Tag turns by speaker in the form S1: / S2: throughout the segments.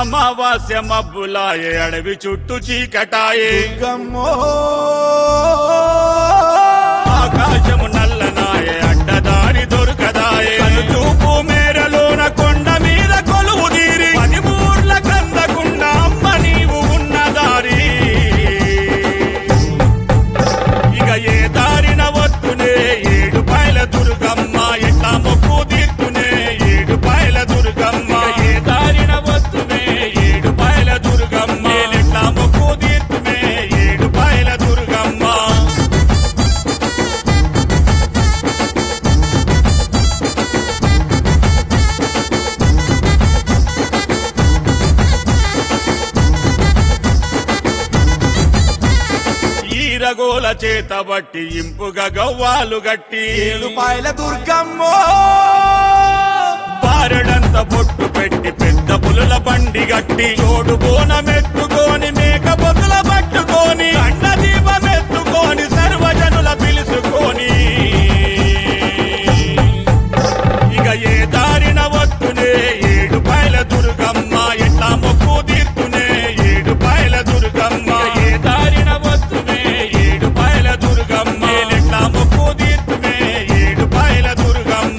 S1: అమావాస్య మబ్బులాయే అడవి చుట్టూ చీకటాయే
S2: దుర్గమ్మో
S1: ఆకాశము నల్లనాయే అడ్డదారి దొరకదాయే చూపు మేరలోన కొండ మీద కొలువు తీరి పనిమూర్ల కందకుండా అమ్మ నీవు ఉన్న దారి ఇక ఏ దారిన వత్తునే ఏడు పాయల దుర్గమ్మ ఎట్లా మొక్కు తీర్తునే ఏడు పాయల దుర్గమ్మ ఏ దారిన వత్తునే ఏడు పాయల దుర్గమ్మ ఎట్లా మొక్కు తీర్తునే ఏడు పాయల దుర్గమ్మ ఈరగోల చేత బట్టి ఇంపుగా గవ్వాలు గట్టి
S2: ఏడు పాయల దుర్గమ్మో
S1: బారెడంత బొట్టు పెట్టి పెద్ద పులుల బండి గట్టి చోడు బోనమెత్తుకొని మేక బొతుల పట్టుకొని అన్న దీపమెత్తుకొని సర్వజనుల పిలుసుకొని ఇక ఏ దారిన వత్తునే ఏడు పాయల దుర్గమ్మ ఎట్లా మొక్కు తీర్తునే ఏడు పాయల దుర్గమ్మ ఏ దారిన వత్తునే ఏడు పాయల దుర్గమ్మ ఎట్లా మొక్కు తీర్తునే ఏడు పాయల దుర్గమ్మ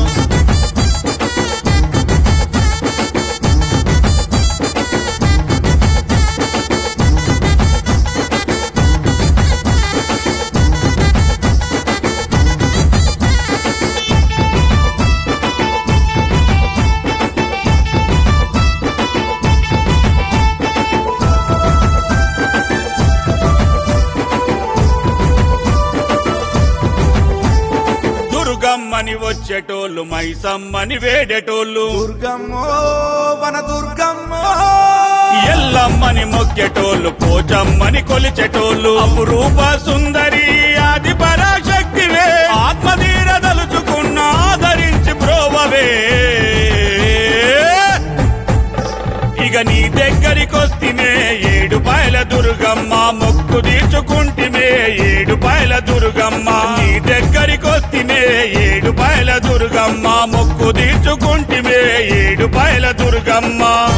S1: దుర్గమ్మని వచ్చేటోళ్ళు మైసమ్మని వేడేటోళ్ళు
S2: దుర్గమ్మో వన దుర్గమ్మో
S1: ఎల్లమ్మని మొక్కేటోళ్ళు పోచమ్మని కొలిచేటోళ్ళు అపురూప సుందరి ఆది పరాశక్తివే ఆత్మధీర దలుచుకున్న ఆదరించి ప్రోవవే ఇక నీ దగ్గరికొస్తిమే ఏడు పాయల దుర్గమ్మ మొక్కు తీర్చుకుంటిమే ఏడు పాయల దుర్గమ్మ నీ దగ్గరికొస్తిమే ఏడు పాయల దుర్గమ్మ మొక్కు తీర్చుకుంటిమే ఏడు పాయల దుర్గమ్మ